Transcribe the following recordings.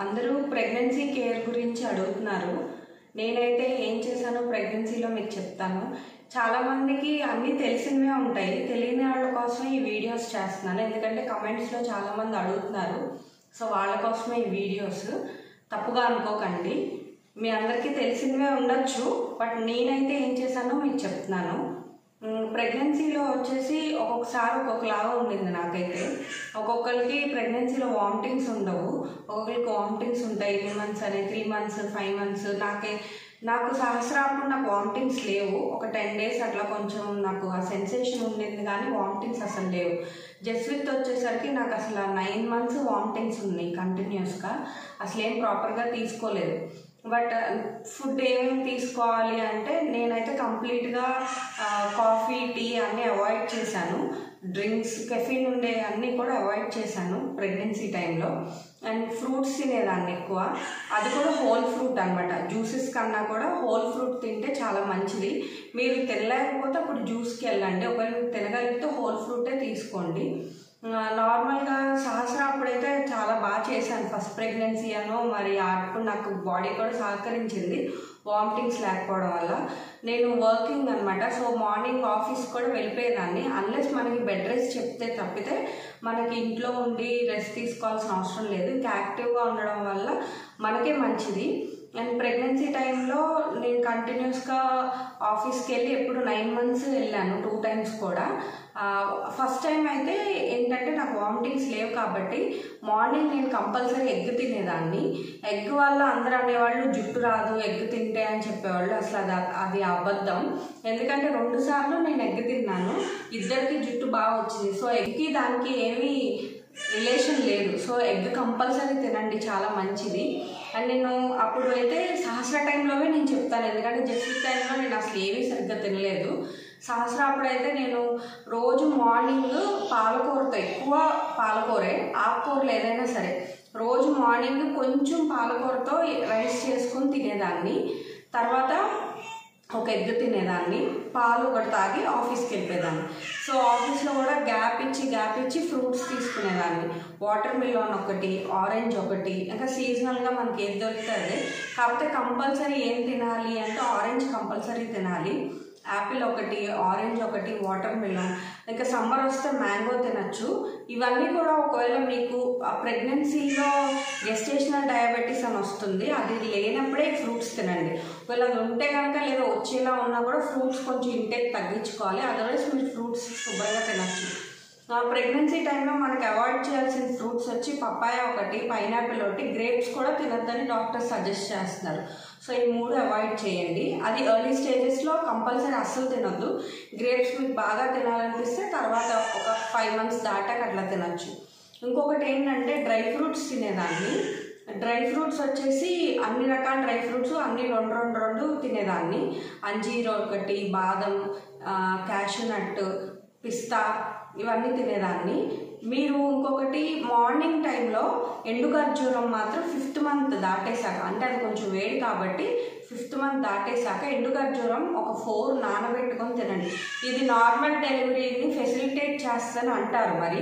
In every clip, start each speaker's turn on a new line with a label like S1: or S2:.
S1: అందరూ pregnancy care గురించి అడుగుతున్నారు నేనైతే ఏం చేశానో ప్రెగ్నెన్సీలో మీకు చెప్తాను చాలా మందికి అన్నీ తెలిసినవే ఉంటాయి తెలియని వాళ్ళ కోసం ఈ వీడియోస్ చేస్తున్నాను ఎందుకంటే కమెంట్స్లో చాలా మంది అడుగుతున్నారు సో వాళ్ళ కోసమే ఈ వీడియోస్ తప్పుగా అనుకోకండి మీ అందరికీ తెలిసినవే ఉండొచ్చు బట్ నేనైతే ఏం చేశానో మీకు చెప్తున్నాను ప్రెగ్నెన్సీలో వచ్చేసి ఒక్కొక్కసారి ఒక్కొక్కలాగా ఉండింది నాకైతే ఒక్కొక్కరికి ప్రెగ్నెన్సీలో వామిటింగ్స్ ఉండవు ఒక్కొక్కరికి వామిటింగ్స్ ఉంటాయి త్రీ మంత్స్ అని త్రీ మంత్స్ ఫైవ్ మంత్స్ నాకే నాకు సహస్రాప్పుడు నాకు వామిటింగ్స్ లేవు ఒక టెన్ డేస్ అట్లా కొంచెం నాకు ఆ సెన్సేషన్ ఉండింది కానీ వామిటింగ్స్ అసలు లేవు జస్విత్ వచ్చేసరికి నాకు అసలు నైన్ మంత్స్ వామిటింగ్స్ ఉన్నాయి కంటిన్యూస్గా అసలు ఏం ప్రాపర్గా తీసుకోలేదు బట్ ఫుడ్ ఏమేమి తీసుకోవాలి అంటే నేనైతే కంప్లీట్గా కాఫీ టీ అన్నీ అవాయిడ్ చేశాను డ్రింక్స్ కెఫీన్ ఉండే అన్నీ కూడా అవాయిడ్ చేశాను ప్రెగ్నెన్సీ టైంలో అండ్ ఫ్రూట్స్ తినేదాన్ని ఎక్కువ అది కూడా హోల్ ఫ్రూట్ అనమాట జ్యూసెస్ కన్నా కూడా హోల్ ఫ్రూట్ తింటే చాలా మంచిది మీరు తినలేకపోతే అప్పుడు జ్యూస్కి వెళ్ళండి ఒకవేళ తినగలిగితే హోల్ ఫ్రూటే తీసుకోండి నార్మల్గా సహస్ర అప్పుడైతే చాలా బాగా చేశాను ఫస్ట్ ప్రెగ్నెన్సీ అనో మరి అప్పుడు నాకు బాడీ కూడా సహకరించింది వామిటింగ్స్ లేకపోవడం వల్ల నేను వర్కింగ్ అనమాట సో మార్నింగ్ ఆఫీస్ కూడా వెళ్ళిపోయేదాన్ని అన్లెస్ మనకి బెడ్ రెస్ట్ చెప్తే తప్పితే మనకి ఇంట్లో ఉండి రెస్ట్ తీసుకోవాల్సిన అవసరం లేదు ఇంకా యాక్టివ్గా ఉండడం వల్ల మనకే మంచిది అండ్ ప్రెగ్నెన్సీ టైంలో నేను కంటిన్యూస్గా ఆఫీస్కి వెళ్ళి ఎప్పుడు నైన్ మంత్స్ వెళ్ళాను టూ టైమ్స్ కూడా ఫస్ట్ టైం అయితే ఏంటంటే నాకు వామిటింగ్స్ లేవు కాబట్టి మార్నింగ్ నేను కంపల్సరీ ఎగ్ తినేదాన్ని ఎగ్ వల్ల అందరూ అనేవాళ్ళు జుట్టు రాదు ఎగ్ తింటే అని చెప్పేవాళ్ళు అసలు అది అది అబద్ధం ఎందుకంటే రెండు సార్లు నేను ఎగ్ తిన్నాను ఇద్దరికి జుట్టు బాగా వచ్చింది సో ఎగ్కి దానికి ఏమీ రిలేషన్ లేదు సో ఎగ్ కంపల్సరీ తినండి చాలా మంచిది అండ్ నేను అప్పుడు అయితే సహస్ర టైంలోనే నేను చెప్తాను ఎందుకంటే జస్ట్ టైంలో నేను అసలు ఏమీ సరిగ్గా తినలేదు సహస్ర అప్పుడైతే నేను రోజు మార్నింగ్ పాలకూరతో ఎక్కువ పాలకూరే ఆకుకూరలు ఏదైనా సరే రోజు మార్నింగ్ కొంచెం పాలకూరతో రైస్ చేసుకొని తినేదాన్ని తర్వాత ఒక ఎగ్ తినేదాన్ని పాలు ఒకటి తాగి ఆఫీస్కి వెళ్ళిపోయేదాన్ని సో ఆఫీస్లో కూడా గ్యాప్ ఇచ్చి గ్యాప్ ఇచ్చి ఫ్రూట్స్ తీసుకునేదాన్ని వాటర్ మిలన్ ఒకటి ఆరెంజ్ ఒకటి ఇంకా సీజనల్గా మనకి ఏది దొరుకుతుంది కాకపోతే కంపల్సరీ ఏం తినాలి అంటే ఆరెంజ్ కంపల్సరీ తినాలి యాపిల్ ఒకటి ఆరెంజ్ ఒకటి వాటర్ మిలన్ ఇంకా సమ్మర్ వస్తే మ్యాంగో తినచ్చు ఇవన్నీ కూడా ఒకవేళ మీకు ఆ ప్రెగ్నెన్సీలో గెస్టేషనల్ డయాబెటీస్ అని వస్తుంది అది లేనప్పుడే ఫ్రూట్స్ తినండి ఒకవేళ అది ఉంటే కనుక లేదా వచ్చేలా ఉన్నా కూడా ఫ్రూట్స్ కొంచెం ఇంటేక్ తగ్గించుకోవాలి అదర్వైజ్ మీరు ఫ్రూట్స్ శుభ్రంగా తినచ్చు ప్రెగ్నెన్సీ టైంలో మనకి అవాయిడ్ చేయాల్సిన ఫ్రూట్స్ వచ్చి పప్పాయ ఒకటి పైనాపిల్ ఒకటి గ్రేప్స్ కూడా తినొద్దని డాక్టర్ సజెస్ట్ చేస్తున్నారు సో ఈ మూడు అవాయిడ్ చేయండి అది ఎర్లీ స్టేజెస్లో కంపల్సరీ అస్సలు తినొద్దు గ్రేప్స్ మీకు బాగా తినాలనిపిస్తే తర్వాత ఒక ఫైవ్ మంత్స్ దాటాక అట్లా తినొచ్చు ఇంకొకటి ఏంటంటే డ్రై ఫ్రూట్స్ తినేదాన్ని డ్రై ఫ్రూట్స్ వచ్చేసి అన్ని రకాల డ్రై ఫ్రూట్స్ అన్ని రెండు రెండు రెండు తినేదాన్ని అంజీర్ ఒకటి బాదం క్యాషూ నట్ పిస్తా ఇవన్నీ తినేదాన్ని మీరు ఇంకొకటి మార్నింగ్ టైంలో ఎండు ఖర్జూరం మాత్రం ఫిఫ్త్ మంత్ దాటేశాక అంటే అది కొంచెం వేడి కాబట్టి ఫిఫ్త్ మంత్ దాటేశాక ఎండు ఖర్జూరం ఒక ఫోర్ నానబెట్టుకొని తినండి ఇది నార్మల్ డెలివరీని ఫెసిలిటేట్ చేస్తుందని అంటారు మరి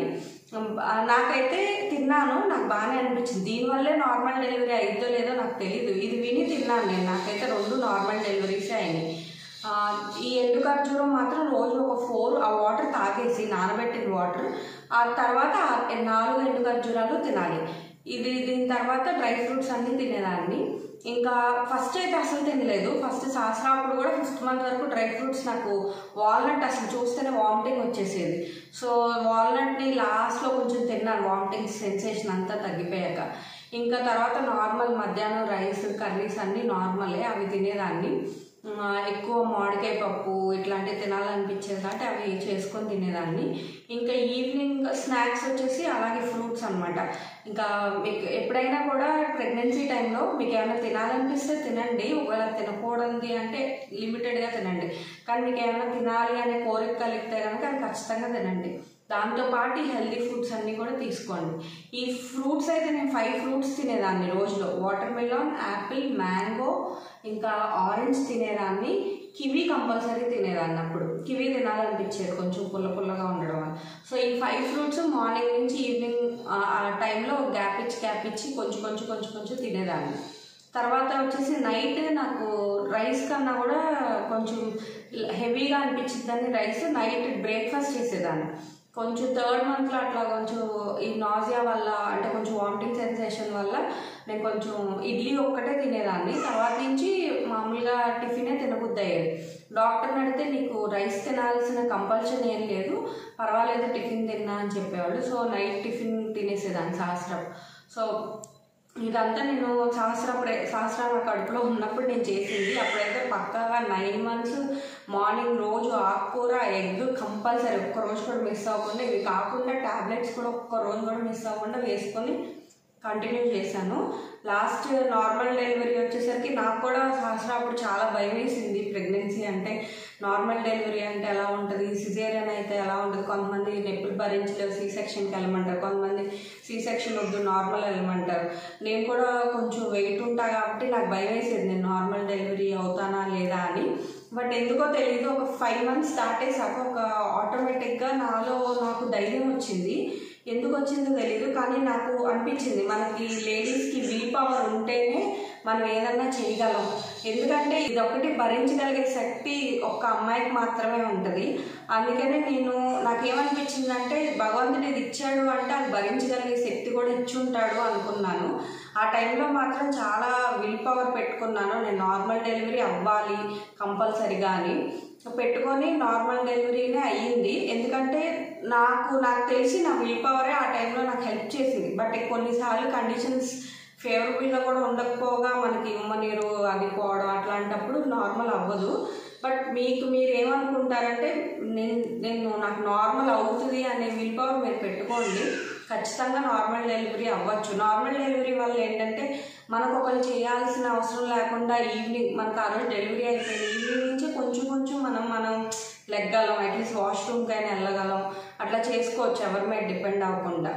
S1: నాకైతే తిన్నాను నాకు బాగానే అనిపించింది దీనివల్లే నార్మల్ డెలివరీ అయిద్దో లేదో నాకు తెలియదు ఇది విని తిన్నాను నేను నాకైతే రెండు నార్మల్ డెలివరీసే అయినాయి ఈ ఎండు ఖర్జూరం మాత్రం రోజు ఒక ఫోర్ ఆ వాటర్ తాగేసి నానబెట్టిన వాటర్ ఆ తర్వాత నాలుగు ఎండు ఖర్జూరాలు తినాలి ఇది దీని తర్వాత డ్రై ఫ్రూట్స్ అన్నీ తినేదాన్ని ఇంకా ఫస్ట్ అయితే అసలు తినలేదు ఫస్ట్ సహస్రా అప్పుడు కూడా ఫిఫ్త్ మంత్ వరకు డ్రై ఫ్రూట్స్ నాకు వాల్నట్ అసలు చూస్తేనే వామిటింగ్ వచ్చేసేది సో వాల్నట్ని లాస్ట్లో కొంచెం తిన్నాను వామిటింగ్ సెన్సేషన్ అంతా తగ్గిపోయాక ఇంకా తర్వాత నార్మల్ మధ్యాహ్నం రైస్ కర్రీస్ అన్నీ నార్మలే అవి తినేదాన్ని ఎక్కువ మామిడికాయ పప్పు ఇట్లాంటివి తినాలనిపించేది కాబట్టి అవి చేసుకొని తినేదాన్ని ఇంకా ఈవినింగ్ స్నాక్స్ వచ్చేసి అలాగే ఫ్రూట్స్ అనమాట ఇంకా మీకు ఎప్పుడైనా కూడా ప్రెగ్నెన్సీ టైంలో మీకు ఏమైనా తినాలనిపిస్తే తినండి ఒకవేళ తినకూడదు అంటే లిమిటెడ్గా తినండి కానీ మీకు ఏమైనా తినాలి అనే కోరిక కలిగితే కనుక అది ఖచ్చితంగా తినండి దాంతోపాటు ఈ హెల్దీ ఫుడ్స్ అన్నీ కూడా తీసుకోండి ఈ ఫ్రూట్స్ అయితే నేను ఫైవ్ ఫ్రూట్స్ తినేదాన్ని రోజులో వాటర్ మిలాన్ యాపిల్ మ్యాంగో ఇంకా ఆరెంజ్ తినేదాన్ని కివీ కంపల్సరీ తినేదాన్ని అప్పుడు కివీ తినాలనిపించేది కొంచెం పుల్ల పుల్లగా ఉండడం వల్ల సో ఈ ఫైవ్ ఫ్రూట్స్ మార్నింగ్ నుంచి ఈవినింగ్ ఆ టైంలో గ్యాప్ ఇచ్చి గ్యాప్ ఇచ్చి కొంచెం కొంచెం కొంచెం కొంచెం తినేదాన్ని తర్వాత వచ్చేసి నైట్ నాకు రైస్ కన్నా కూడా కొంచెం హెవీగా అనిపించిందని రైస్ నైట్ బ్రేక్ఫాస్ట్ చేసేదాన్ని కొంచెం థర్డ్ మంత్లో అట్లా కొంచెం ఈ నాజియా వల్ల అంటే కొంచెం వామిటింగ్ సెన్సేషన్ వల్ల నేను కొంచెం ఇడ్లీ ఒక్కటే తినేదాన్ని తర్వాత నుంచి మామూలుగా టిఫినే తినబుద్ధి అయ్యేది డాక్టర్ని అడిగితే నీకు రైస్ తినాల్సిన కంపల్షన్ ఏం లేదు పర్వాలేదు టిఫిన్ తిన్నా అని చెప్పేవాళ్ళు సో నైట్ టిఫిన్ తినేసేదాన్ని సహస్రం సో ఇదంతా నేను సంవత్సరం సంవత్సరం నా కడుపులో ఉన్నప్పుడు నేను చేసింది అప్పుడైతే పక్కాగా నైన్ మంత్స్ మార్నింగ్ రోజు ఆకుకూర ఎగ్ కంపల్సరీ ఒక్క రోజు కూడా మిస్ అవ్వకుండా ఇవి కాకుండా టాబ్లెట్స్ కూడా ఒక్క రోజు కూడా మిస్ అవ్వకుండా వేసుకొని కంటిన్యూ చేశాను లాస్ట్ నార్మల్ డెలివరీ వచ్చేసరికి నాకు కూడా సంవత్సరం అప్పుడు చాలా భయం వేసింది ప్రెగ్నెన్సీ అంటే నార్మల్ డెలివరీ అంటే ఎలా ఉంటుంది సిజేరియన్ అయితే ఎలా ఉంటుంది కొంతమంది నొప్పులు భరించలేవు సీ సెక్షన్కి వెళ్ళమంటారు కొంతమంది సీ సెక్షన్ వద్దు నార్మల్ వెళ్ళమంటారు నేను కూడా కొంచెం వెయిట్ ఉంటా కాబట్టి నాకు భయం వేసేది నేను నార్మల్ డెలివరీ అవుతానా లేదా అని బట్ ఎందుకో తెలియదు ఒక ఫైవ్ మంత్స్ దాటేసాక ఒక ఆటోమేటిక్గా నాలో నాకు ధైర్యం వచ్చింది ఎందుకు వచ్చిందో తెలియదు కానీ నాకు అనిపించింది మనకి లేడీస్కి విల్ పవర్ ఉంటేనే మనం ఏదన్నా చేయగలం ఎందుకంటే ఇది ఒకటి భరించగలిగే శక్తి ఒక్క అమ్మాయికి మాత్రమే ఉంటుంది అందుకనే నేను నాకేమనిపించిందంటే భగవంతుడు ఇది ఇచ్చాడు అంటే అది భరించగలిగే శక్తి కూడా ఇచ్చుంటాడు అనుకున్నాను ఆ టైంలో మాత్రం చాలా విల్ పవర్ పెట్టుకున్నాను నేను నార్మల్ డెలివరీ అవ్వాలి కంపల్సరిగా అని పెట్టుకొని నార్మల్ డెలివరీనే అయ్యింది ఎందుకంటే నాకు నాకు తెలిసి నా విల్ పవరే ఆ టైంలో నాకు హెల్ప్ చేసింది బట్ కొన్నిసార్లు కండిషన్స్ ఫేవరబుల్గా కూడా ఉండకపోగా మనకి ఉమ్మనీరు అది పోవడం అట్లాంటప్పుడు నార్మల్ అవ్వదు బట్ మీకు మీరు ఏమనుకుంటారంటే నేను నేను నాకు నార్మల్ అవుతుంది అనే విల్ పవర్ మీరు పెట్టుకోండి ఖచ్చితంగా నార్మల్ డెలివరీ అవ్వచ్చు నార్మల్ డెలివరీ వల్ల ఏంటంటే మనకు ఒకరు చేయాల్సిన అవసరం లేకుండా ఈవినింగ్ మనకు ఆ రోజు డెలివరీ అయిపోయింది ఈవినింగ్ నుంచి కొంచెం కొంచెం మనం మనం లెగ్గలం అట్లీస్ట్ వాష్రూమ్కైనా వెళ్ళగలం అట్లా చేసుకోవచ్చు ఎవరి మీద డిపెండ్ అవ్వకుండా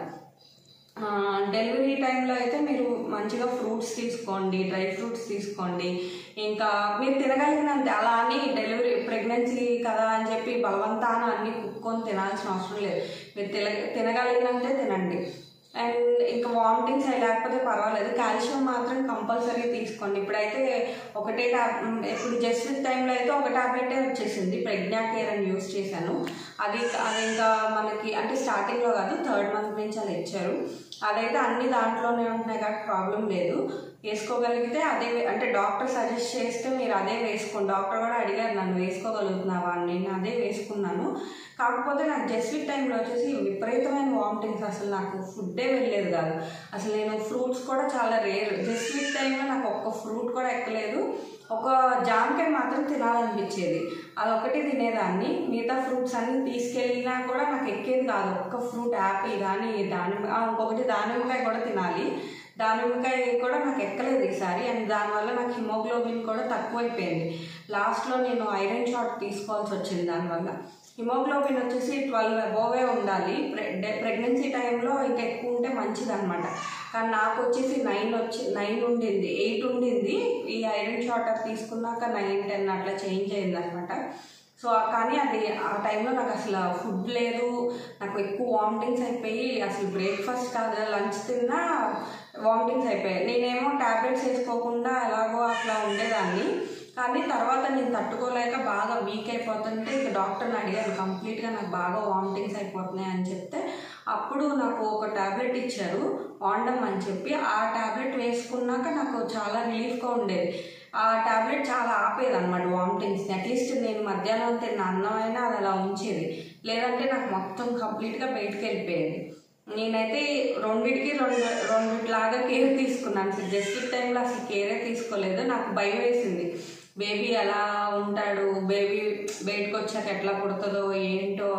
S1: డెలివరీ టైంలో అయితే మీరు మంచిగా ఫ్రూట్స్ తీసుకోండి డ్రై ఫ్రూట్స్ తీసుకోండి ఇంకా మీరు తినగలిగినంత అలా అని డెలివరీ ప్రెగ్నెన్సీ కదా అని చెప్పి బలవంతాన అన్ని కుక్కొని తినాల్సిన అవసరం లేదు మీరు తిన తినగలిగినంతే తినండి అండ్ ఇంకా వామిటింగ్స్ అవి లేకపోతే పర్వాలేదు కాల్షియం మాత్రం కంపల్సరీ తీసుకోండి ఇప్పుడైతే ఒకటే ట్యాబ్ ఇప్పుడు జస్ట్ విత్ టైంలో అయితే ఒక ట్యాబ్లెటే వచ్చేసింది ప్రజ్ఞా కేర్ అని యూస్ చేశాను అది అది ఇంకా మనకి అంటే స్టార్టింగ్లో కాదు థర్డ్ మంత్ నుంచి అలా ఇచ్చారు అదైతే అన్ని దాంట్లోనే ఉంటున్నాయి కాబట్టి ప్రాబ్లం లేదు వేసుకోగలిగితే అదే అంటే డాక్టర్ సజెస్ట్ చేస్తే మీరు అదే వేసుకోండి డాక్టర్ కూడా అడిగారు నన్ను వేసుకోగలుగుతున్నావా అని నేను అదే వేసుకున్నాను కాకపోతే నాకు జస్ట్ విత్ టైంలో వచ్చేసి విపరీతమైన వామిటింగ్స్ అసలు నాకు ఫుడ్డే వెళ్ళలేదు కాదు అసలు నేను ఫ్రూట్స్ కూడా చాలా రేర్ జస్ట్ విత్ టైంలో నాకు ఒక్క ఫ్రూట్ కూడా ఎక్కలేదు ఒక జామకాయ మాత్రం తినాలనిపించేది అదొకటి తినేదాన్ని మిగతా ఫ్రూట్స్ అన్ని తీసుకెళ్ళినా కూడా నాకు ఎక్కేది కాదు ఒక్క ఫ్రూట్ యాపిల్ కానీ దానిమ్మ ఆ, ఇంకొకటి దానిమ్మకాయ కూడా తినాలి దానిమ్మకాయ కూడా నాకు ఎక్కలేదు ఈసారి అండ్ దానివల్ల నాకు హిమోగ్లోబిన్ కూడా తక్కువైపోయింది లాస్ట్లో నేను ఐరన్ షాట్ తీసుకోవాల్సి వచ్చింది దానివల్ల హిమోగ్లోబిన్ వచ్చేసి ట్వెల్వ్ అబోవే ఉండాలి ప్రెగ్నెన్సీ టైంలో ఇంకా ఎక్కువ ఉంటే మంచిది అనమాట కానీ నాకు వచ్చేసి నైన్ వచ్చి నైన్ ఉండింది ఎయిట్ ఉండింది ఈ ఐరన్ షాట్ అది తీసుకున్నాక నైన్ టెన్ అట్లా చేంజ్ అయింది అనమాట సో కానీ అది ఆ టైంలో నాకు అసలు ఫుడ్ లేదు నాకు ఎక్కువ వామిటింగ్స్ అయిపోయి అసలు బ్రేక్ఫాస్ట్ కాదు లంచ్ తిన్నా వామిటింగ్స్ అయిపోయాయి నేనేమో ట్యాబ్లెట్స్ వేసుకోకుండా ఎలాగో అట్లా ఉండేదాన్ని కానీ తర్వాత నేను తట్టుకోలేక బాగా వీక్ అయిపోతుంటే ఇక డాక్టర్ని అడిగాను కంప్లీట్గా నాకు బాగా వామిటింగ్స్ అయిపోతున్నాయి అని చెప్తే అప్పుడు నాకు ఒక టాబ్లెట్ ఇచ్చారు వాండమ్ అని చెప్పి ఆ టాబ్లెట్ వేసుకున్నాక నాకు చాలా రిలీఫ్గా ఉండేది ఆ టాబ్లెట్ చాలా ఆపేది అనమాట వామిటింగ్స్ని అట్లీస్ట్ నేను మధ్యాహ్నం తిన్న అన్నం అయినా అది అలా ఉంచేది లేదంటే నాకు మొత్తం కంప్లీట్గా బయటికి వెళ్ళిపోయేది నేనైతే రెండిటికి రెండు రెండిట్లాగా కేర్ తీసుకున్నాను అసలు జస్ట్ టైంలో అసలు కేరే తీసుకోలేదు నాకు భయం వేసింది బేబీ ఎలా ఉంటాడు బేబీ బయటకు వచ్చాక ఎట్లా పుడుతుందో ఏంటో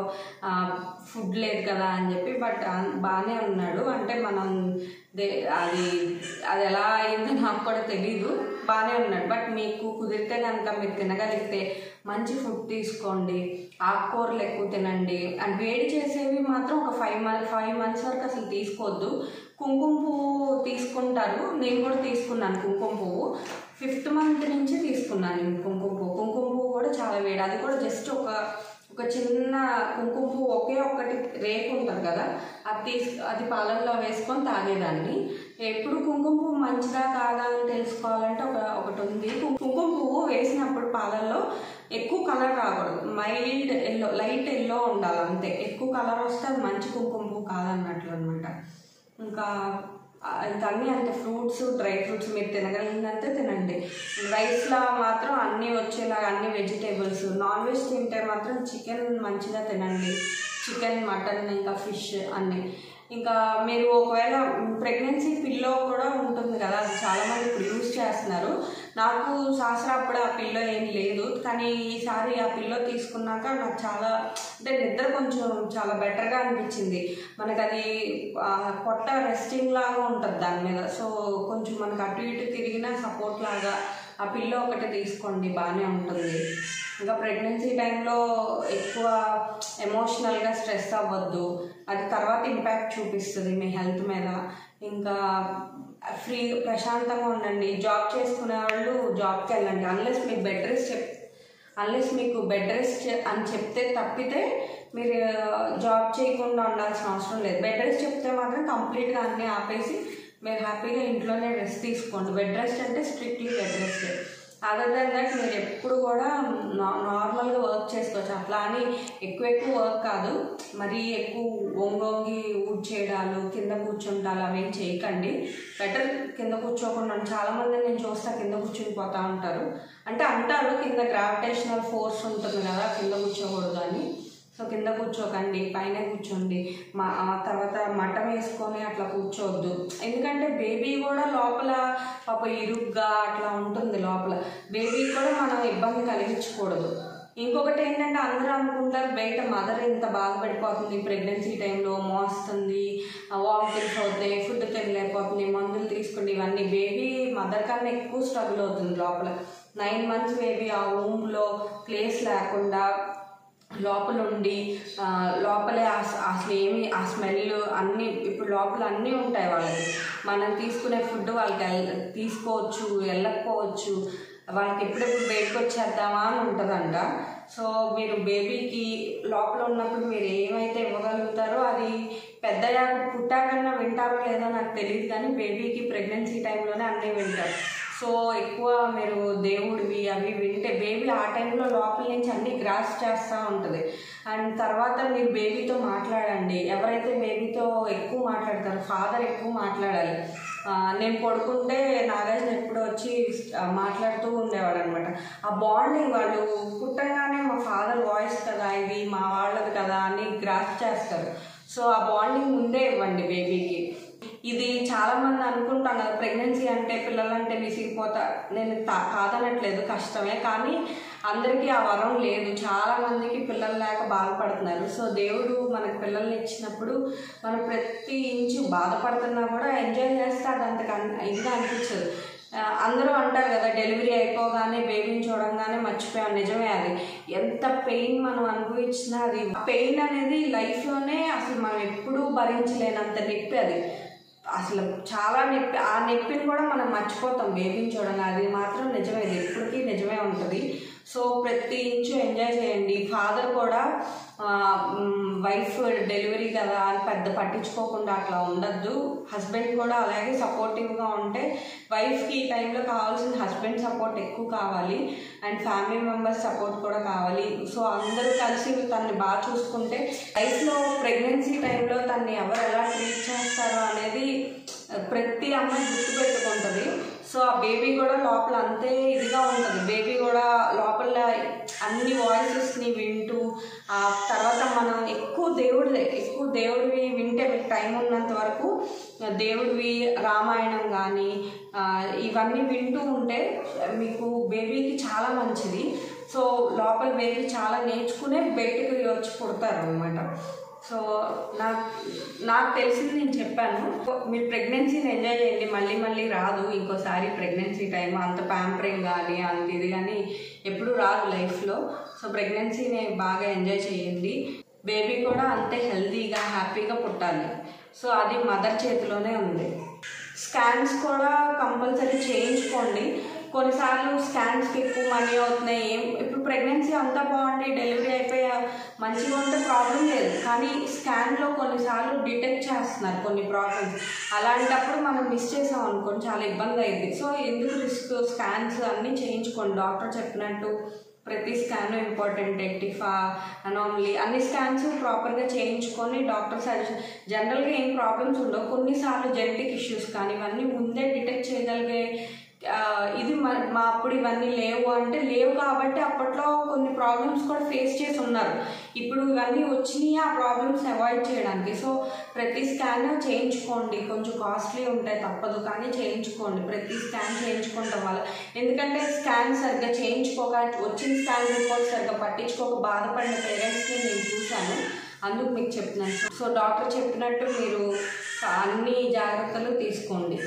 S1: ఫుడ్ లేదు కదా అని చెప్పి బట్ బాగానే ఉన్నాడు అంటే మనం దే అది అది ఎలా అయిందో నాకు కూడా తెలీదు బాగానే ఉన్నాడు బట్ మీకు కుదిరితే కనుక మీరు తినగలిగితే మంచి ఫుడ్ తీసుకోండి ఆకుకూరలు ఎక్కువ తినండి అండ్ వేడి చేసేవి మాత్రం ఒక ఫైవ్ మంత్ ఫైవ్ మంత్స్ వరకు అసలు తీసుకోవద్దు కుంకుమ పువ్వు తీసుకుంటారు నేను కూడా తీసుకున్నాను కుంకుమ పువ్వు ఫిఫ్త్ మంత్ నుంచి తీసుకున్నాను నేను కుంకుమ పువ్వు కుంకుమ పువ్వు కూడా చాలా వేడి అది కూడా జస్ట్ ఒక ఒక చిన్న కుంకుమ పువ్వు ఒకే ఒక్కటి రేకు ఉంటుంది కదా అది తీసు అది పాలల్లో వేసుకొని తాగేదాన్ని ఎప్పుడు కుంకుమ పువ్వు మంచిదా కాదా అని తెలుసుకోవాలంటే ఒక ఒకటి ఉంది కుంకుమ పువ్వు వేసినప్పుడు పాలల్లో ఎక్కువ కలర్ రాకూడదు మైల్డ్ ఎల్లో లైట్ ఎల్లో ఉండాలి అంతే ఎక్కువ కలర్ వస్తే అది మంచి కుంకుమ పువ్వు కాదన్నట్లు అనమాట ఇంకా ఆ, ఇంకా అన్నీ అంతే ఫ్రూట్స్ డ్రై ఫ్రూట్స్ మీరు తినగలిగినంతే తినండి రైస్లో మాత్రం అన్నీ వచ్చేలాగా అన్ని వెజిటేబుల్స్ నాన్ వెజ్ తింటే మాత్రం చికెన్ మంచిగా తినండి చికెన్ మటన్ ఇంకా ఫిష్ అన్నీ ఇంకా మీరు ఒకవేళ ప్రెగ్నెన్సీ పిల్లో కూడా ఉంటుంది కదా అది చాలామంది ఇప్పుడు యూజ్ చేస్తున్నారు నాకు శాస్త్ర అప్పుడు ఆ పిల్లో ఏం లేదు కానీ ఈసారి ఆ పిల్లో తీసుకున్నాక నాకు చాలా అంటే నిద్ర కొంచెం చాలా బెటర్గా అనిపించింది మనకు అది ఆ, పొట్ట రెస్టింగ్ లాగా ఉంటుంది దాని మీద సో కొంచెం మనకు అటు ఇటు తిరిగిన సపోర్ట్ లాగా ఆ పిల్లో ఒకటి తీసుకోండి బాగానే ఉంటుంది ఇంకా ప్రెగ్నెన్సీ టైంలో ఎక్కువ ఎమోషనల్గా స్ట్రెస్ అవ్వద్దు అది తర్వాత ఇంపాక్ట్ చూపిస్తుంది మీ హెల్త్ మీద ఇంకా ఫ్రీ ప్రశాంతంగా ఉండండి జాబ్ చేసుకునే వాళ్ళు జాబ్కి వెళ్ళండి అన్లెస్ మీకు బెడ్ రెస్ట్ చెప్ అన్లెస్ మీకు బెడ్ రెస్ట్ అని చెప్తే తప్పితే మీరు జాబ్ చేయకుండా ఉండాల్సిన అవసరం లేదు బెడ్ రెస్ట్ చెప్తే మాత్రం కంప్లీట్గా అన్నీ ఆపేసి మీరు హ్యాపీగా ఇంట్లోనే రెస్ట్ తీసుకోండి బెడ్ రెస్ట్ అంటే strictly bed rest other than that మీరు ఎప్పుడు కూడా నా- నార్మల్గా వర్క్ చేసుకోవచ్చు అట్లా అని ఎక్కువ ఎక్కువ వర్క్ కాదు మరీ ఎక్కువ వంగొంగి ఊడ్ చేయడాలు కింద కూర్చుంటాలు అవేం చేయకండి బెటర్ కింద కూర్చోకుండా ఉండండి. చాలా మంది నేను చూస్తా కింద కూర్చుని పోతా ఉంటారు అంటే అంటారు కింద గ్రావిటేషనల్ ఫోర్స్ ఉంటుంది కదా కింద కూర్చోకూడదు అని సో కింద కూర్చోకండి పైన కూర్చోండి మా ఆ తర్వాత మటం వేసుకొని అట్లా కూర్చోవద్దు ఎందుకంటే బేబీ కూడా లోపల పాప ఇరుగ్గా అట్లా ఉంటుంది లోపల బేబీ కూడా మనం ఇబ్బంది కలిగించకూడదు ఇంకొకటి ఏంటంటే అందరూ అనుకుంటారు బయట మదర్ ఇంత బాధపడిపోతుంది ప్రెగ్నెన్సీ టైంలో మోస్తుంది వామిటింగ్స్ అవుతాయి ఫుడ్ తినలేకపోతుంది మందులు తీసుకుంటే ఇవన్నీ బేబీ మదర్ కన్నా ఎక్కువ స్ట్రగుల్ అవుతుంది లోపల నైన్ మంత్స్ బేబీ ఆ రూమ్లో ప్లేస్ లేకుండా లోపల ఉండి ఆ, లోపలే ఆ స- అసలు ఏమి ఆ స్మెల్ అన్నీ ఇప్పుడు లోపల అన్నీ ఉంటాయి వాళ్ళకి మనం తీసుకునే ఫుడ్ వాళ్ళకి ఎల్- తీసుకోవచ్చు వెళ్ళకపోవచ్చు వాళ్ళకి ఎప్పుడెప్పుడు బయటకు వచ్చేద్దామా అని ఉంటుందంట సో మీరు బేబీకి లోపల ఉన్నప్పుడు మీరు ఏమైతే ఇవ్వగలుగుతారో అది పెద్దయ్యాక పుట్టాకన్నా వింటారో లేదో నాకు తెలియదు కానీ బేబీకి ప్రెగ్నెన్సీ టైంలోనే అన్నీ వింటారు సో ఎక్కువ మీరు దేవుడివి అవి వింటే బేబీ ఆ టైంలో లోపల నుంచి అన్ని గ్రాస్ చేస్తూ ఉంటుంది అండ్ తర్వాత మీరు బేబీతో మాట్లాడండి ఎవరైతే బేబీతో ఎక్కువ మాట్లాడతారో ఫాదర్ ఎక్కువ మాట్లాడాలి ఆ, నేను పడుకుంటే నాగార్జున ఎప్పుడు వచ్చి ఆ, మాట్లాడుతూ ఉండేవాడు అనమాట ఆ బాండింగ్ వాళ్ళు పుట్టంగానే మా ఫాదర్ వాయిస్ కదా ఇది మా వాళ్ళది కదా అని గ్రాస్ చేస్తారు సో ఆ బాండింగ్ ముందే ఇవ్వండి బేబీకి ఇది చాలా మంది అనుకుంటున్నారు ప్రెగ్నెన్సీ అంటే పిల్లలంటే విసిగిపోతా నేను తా- కాదనట్లేదు కష్టమే కానీ అందరికీ ఆ వరం లేదు చాలా మందికి పిల్లలు లేక బాధపడుతున్నారు సో దేవుడు మనకు పిల్లల్ని ఇచ్చినప్పుడు మనం ప్రతి ఇంచు బాధపడుతున్నా కూడా ఎంజాయ్ చేస్తే అది అంత కన్- ఇదిగా అనిపించదు ఆ, అందరూ అంటారు కదా డెలివరీ అయిపోగానే బేబీని చూడంగానే మర్చిపోయాం నిజమే అది ఎంత పెయిన్ మనం అనుభవించినా అది పెయిన్ అనేది లైఫ్లోనే అసలు మనం ఎప్పుడూ భరించలేనంత నొప్పి అది అసలు చాలా నొప్పి ఆ నొప్పిని కూడా మనం మర్చిపోతాం బేబీని చూడండి అది మాత్రం నిజమే ఇది ఎప్పటికీ నిజమే ఉంటుంది సో ప్రతి ఇంచు ఎంజాయ్ చేయండి ఫాదర్ కూడా వైఫ్ డెలివరీ కదా అని పెద్ద పట్టించుకోకుండా అట్లా ఉండద్దు హస్బెండ్ కూడా అలాగే సపోర్టివ్గా ఉంటే వైఫ్కి ఈ టైంలో కావాల్సిన హస్బెండ్ సపోర్ట్ ఎక్కువ కావాలి అండ్ ఫ్యామిలీ మెంబర్స్ సపోర్ట్ కూడా కావాలి సో అందరూ కలిసి తనని బాగా చూసుకుంటే లైఫ్లో ప్రెగ్నెన్సీ టైంలో తనని ఎవరు ఎలా ట్రీట్ చేస్తారో అనేది ప్రతి అమ్మాయి గుర్తుపెట్టుకుంటుంది సో ఆ బేబీ కూడా లోపల అంతే ఇదిగా ఉంటుంది బేబీ కూడా లోపల అన్ని వాయిసెస్ని వింటూ ఆ తర్వాత మనం ఎక్కువ దేవుడిదే ఎక్కువ దేవుడివి వింటే మీకు టైం ఉన్నంత వరకు దేవుడివి రామాయణం కానీ ఇవన్నీ వింటూ ఉంటే మీకు బేబీకి చాలా మంచిది సో లోపల బేబీ చాలా నేర్చుకునే బయటకు వచ్చి పుడతారు అనమాట సో నాకు నాకు తెలిసింది నేను చెప్పాను మీరు ప్రెగ్నెన్సీని ఎంజాయ్ చేయండి మళ్ళీ మళ్ళీ రాదు ఇంకోసారి ప్రెగ్నెన్సీ టైం అంత ప్యాంపరింగ్ కానీ అంత ఇది కానీ ఎప్పుడు రాదు లైఫ్లో సో ప్రెగ్నెన్సీని బాగా ఎంజాయ్ చేయండి బేబీ కూడా అంతే హెల్తీగా హ్యాపీగా పుట్టాలి సో అది మదర్ చేతిలోనే ఉంది స్కాన్స్ కూడా కంపల్సరీ చేయించుకోండి కొన్నిసార్లు స్కాన్స్కి ఎక్కువ మనీ అవుతున్నాయి ఏం ఇప్పుడు ప్రెగ్నెన్సీ అంతా బాగుండి డెలివరీ అయిపోయా మంచిగా ఉంటే ప్రాబ్లం లేదు కానీ స్కాన్లో కొన్నిసార్లు డిటెక్ట్ చేస్తున్నారు కొన్ని ప్రాబ్లమ్స్ అలాంటప్పుడు మనం మిస్ చేసాం అనుకోండి చాలా ఇబ్బంది అయింది సో ఎందుకు రిస్క్ స్కాన్స్ అన్నీ చేయించుకోండి డాక్టర్ చెప్పినట్టు ప్రతి స్కాన్ ఇంపార్టెంట్ ఎక్టిఫా అనామలీ అన్ని స్కాన్స్ ప్రాపర్గా చేయించుకొని డాక్టర్ సజెషన్ జనరల్గా ఏం ప్రాబ్లమ్స్ ఉండవు కొన్నిసార్లు జెనెటిక్ ఇష్యూస్ కానీ ఇవన్నీ ముందే డిటెక్ట్ చేయగలిగే ఆ, ఇది మా మా అప్పుడు ఇవన్నీ లేవు అంటే లేవు కాబట్టి అప్పట్లో కొన్ని ప్రాబ్లమ్స్ కూడా ఫేస్ చేసి ఉన్నారు ఇప్పుడు ఇవన్నీ వచ్చినాయి ఆ ప్రాబ్లమ్స్ అవాయిడ్ చేయడానికి సో ప్రతి స్కాన్ చేయించుకోండి కొంచెం కాస్ట్లీ ఉంటాయి తప్పదు కానీ చేయించుకోండి ప్రతి స్కాన్ చేయించుకోవడం వల్ల ఎందుకంటే స్కాన్ సరిగ్గా చేయించుకోక వచ్చిన స్కాన్ రిపోర్ట్ సరిగ్గా పట్టించుకోక బాధపడిన పేరెంట్స్ని నేను చూశాను అందుకు మీకు చెప్తున్నాను సో డాక్టర్ చెప్పినట్టు మీరు అన్ని జాగ్రత్తలు తీసుకోండి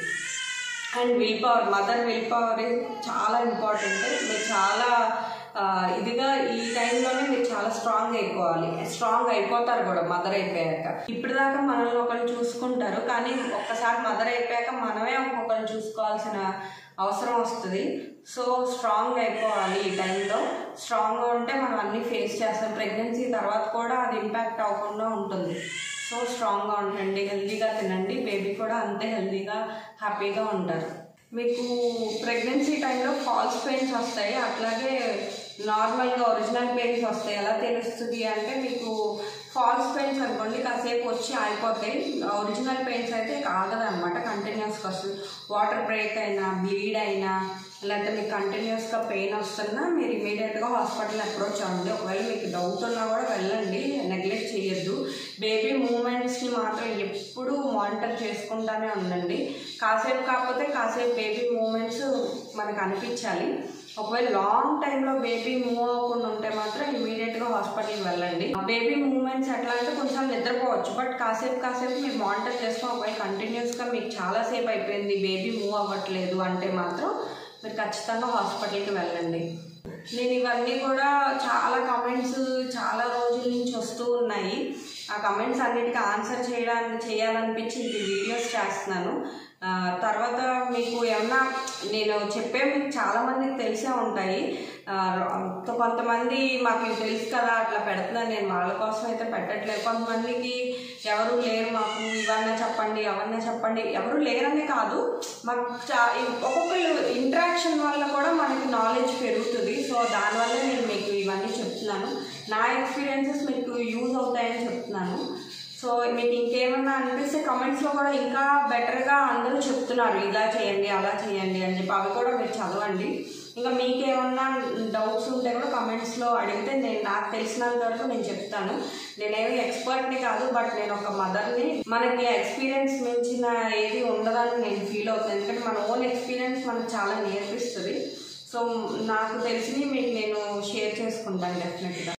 S1: and willpower mother willpower చాలా ఇంపార్టెంట్ మీరు చాలా ఆ, ఇదిగా ఈ టైంలోనే మీరు చాలా స్ట్రాంగ్ అయిపోవాలి స్ట్రాంగ్ అయిపోతారు కూడా మదర్ అయిపోయాక ఇప్పుడు దాకా మనల్ని ఒకరు చూసుకుంటారు కానీ ఒక్కసారి మదర్ అయిపోయాక మనమే ఒక్కొక్కరు చూసుకోవాల్సిన అవసరం వస్తుంది సో స్ట్రాంగ్ అయిపోవాలి ఈ టైంలో స్ట్రాంగ్గా ఉంటే మనం అన్నీ ఫేస్ చేస్తాం ప్రెగ్నెన్సీ తర్వాత కూడా అది ఇంపాక్ట్ అవ్వకుండా ఉంటుంది సో స్ట్రాంగ్గా ఉండండి హెల్తీగా తినండి బేబీ కూడా అంతే హెల్తీగా హ్యాపీగా ఉంటారు మీకు ప్రెగ్నెన్సీ టైంలో ఫాల్స్ పెయిన్స్ వస్తాయి అట్లాగే నార్మల్గా ఒరిజినల్ పెయిన్స్ వస్తాయి ఎలా తెలుస్తుంది అంటే మీకు ఫాల్స్ పెయిన్స్ అనుకోండి కాసేపు వచ్చి ఆగిపోతాయి ఒరిజినల్ పెయిన్స్ అయితే కాగదు అనమాట కంటిన్యూస్గా వస్తుంది వాటర్ బ్రేక్ అయినా బ్లీడ్ అయినా లేకపోతే మీకు కంటిన్యూస్గా పెయిన్ వస్తున్నా మీరు ఇమీడియట్గా హాస్పిటల్ అప్రోచ్ అవ్వండి ఒకవేళ మీకు డౌట్ ఉన్నా కూడా వెళ్ళండి నెగ్లెక్ట్ చేయొద్దు బేబీ మూమెంట్స్ని మాత్రం ఎప్పుడూ మానిటర్ చేసుకుంటానే ఉండండి కాసేపు కాకపోతే కాసేపు బేబీ మూమెంట్స్ మనకు అనిపించాలి ఒకవేళ లాంగ్ టైంలో బేబీ మూవ్ అవ్వకుండా ఉంటే మాత్రం ఇమీడియట్గా హాస్పిటల్కి వెళ్ళండి బేబీ మూమెంట్స్ ఎట్లా అంటే కొంచెం నిద్రపోవచ్చు బట్ కాసేపు కాసేపు మీరు మానిటర్ చేసుకొని ఒకవేళ కంటిన్యూస్గా మీకు చాలాసేపు అయిపోయింది బేబీ మూవ్ అవ్వట్లేదు అంటే మాత్రం మీరు ఖచ్చితంగా హాస్పిటల్కి వెళ్ళండి నేను ఇవన్నీ కూడా చాలా కమెంట్స్ చాలా రోజుల నుంచి వస్తూ ఉన్నాయి ఆ కమెంట్స్ అన్నిటికీ ఆన్సర్ చేయడానికి చేయాలనిపించి ఈ వీడియోస్ చేస్తున్నాను ఆ, తర్వాత మీకు ఏమన్నా నేను చెప్పే మీకు చాలా మందికి తెలిసే ఉంటాయి ఆ, తో కొంతమంది మాకు ఇవి తెలుసు కదా అట్లా పెడుతున్నాను నేను వాళ్ళ కోసం అయితే పెట్టట్లేదు కొంతమందికి ఎవరు లేరు మాకు ఇవన్నా చెప్పండి అవన్నా చెప్పండి ఎవరు లేరనే కాదు మాకు చా ఒక్కొక్కరు ఇంట్రాక్షన్ వల్ల కూడా మనకి నాలెడ్జ్ పెరుగుతుంది సో దానివల్ల నేను మీకు ఇవన్నీ చెప్తున్నాను నా ఎక్స్పీరియన్సెస్ మీకు యూజ్ అవుతాయని చెప్తున్నాను సో మీకు ఇంకేమన్నా అనిపిస్తే కమెంట్స్లో కూడా ఇంకా బెటర్గా అందరూ చెప్తున్నారు ఇలా చేయండి అలా చేయండి అని చెప్పి అవి కూడా మీరు చదవండి ఇంకా మీకేమన్నా డౌట్స్ ఉంటే కూడా కమెంట్స్లో అడిగితే నేను నాకు తెలిసినంత వరకు నేను చెప్తాను నేనేమి ఎక్స్పర్ట్ని కాదు బట్ నేను ఒక మదర్ని మనకి ఎక్స్పీరియన్స్ మించిన ఏది ఉండదని నేను ఫీల్ అవుతాను ఎందుకంటే మన ఓన్ ఎక్స్పీరియన్స్ మనకు చాలా నేర్పిస్తుంది సో నాకు తెలిసినవి మీకు నేను షేర్ చేసుకుంటాను డెఫినెట్గా